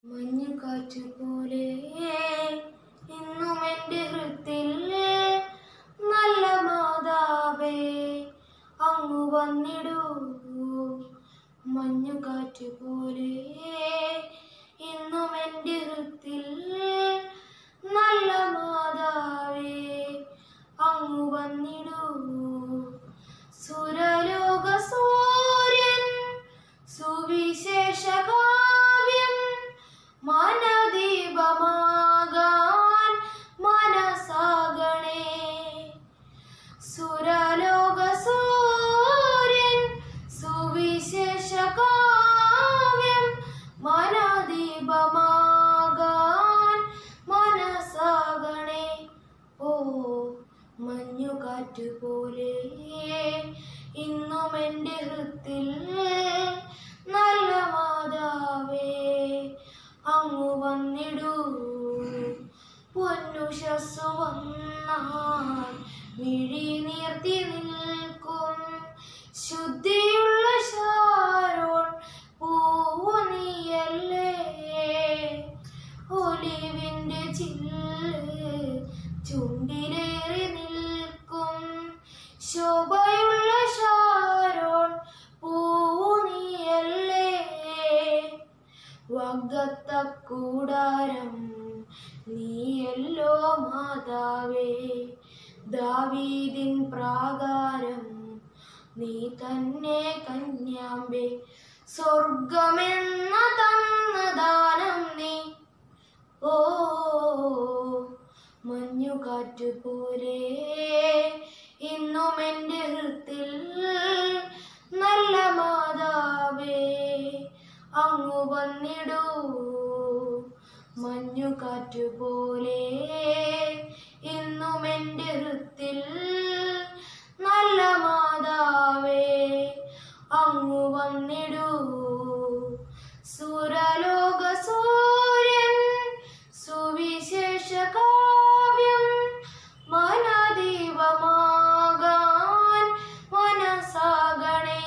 മഞ്ഞുകാറ്റ് പോലെ ഇന്നും എൻ്റെ ഹൃത്തിൽ നല്ല മാതാവേ അങ്ങു വന്നിടൂ മഞ്ഞുകാറ്റ് പോലെ ഇന്നും എൻ്റെ ഹൃത്തിൽ നല്ല മാതാവേ അങ്ങു വന്നിടൂ സുരലോക സൂര്യൻ സുവിശേഷ കാവ്യം മനദീപമാകാൻ മനസാകണേ സുരലോക സൂര്യൻ സുവിശേഷ കാവ്യം മനദീപമാകാൻ മനസാകണേ ഓ മഞ്ഞുകാറ്റ് പോലെ ഇന്നും എൻ്റെ ഹൃത്തിൽ നല്ല മാതാവേ അങ്ങു വന്നിടൂ പൊന്നുഷസ്സു വന്നാൽ മിഴി നീർത്തി നിൽക്കും ശുദ്ധിയുള്ള ശാരോൺ പൂവു നീയല്ലേ ഒലിവിൻ്റെ ചില്ല് ചുണ്ടിലേറി നിൽക്കും ശോഭയുള്ള ശാരോൺ പൂവു നീയല്ലേ വാഗ്ദത്ത കൂടാരം നീയല്ലോ മാതാവേ ദാവീദിൻ പ്രാകാരം നീ തന്നെ കന്യാമ്പേ സ്വർഗമെന്ന തന്ന ദാനം നീ ഓ മഞ്ഞുകാറ്റ് പോലെ ഇന്നും എൻ്റെ ഹൃത്തിൽ നല്ല മാതാവേ അങ്ങു വന്നിടൂ മഞ്ഞുകാറ്റ് പോലെ ഇന്നും എൻ്റെ ഹൃത്തിൽ നല്ല മാതാവേ അങ്ങു വന്നിടൂ സുരലോക സൂര്യൻ സുവിശേഷ കാവ്യം മനദീപമാകാൻ മനസാകണേ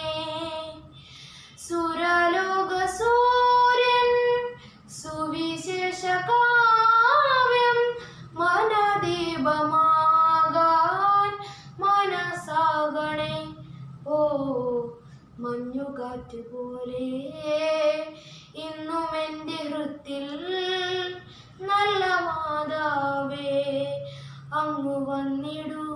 സുരലോക സൂര്യൻ സുവിശേഷ കാവ്യം മനദീപമാകാൻ മനസാകണേ ഓ മഞ്ഞുകാറ്റ് പോലെ ഇന്നും എൻ്റെ ഹൃത്തിൽ നല്ല മാതാവേ അങ്ങു വന്നിടൂ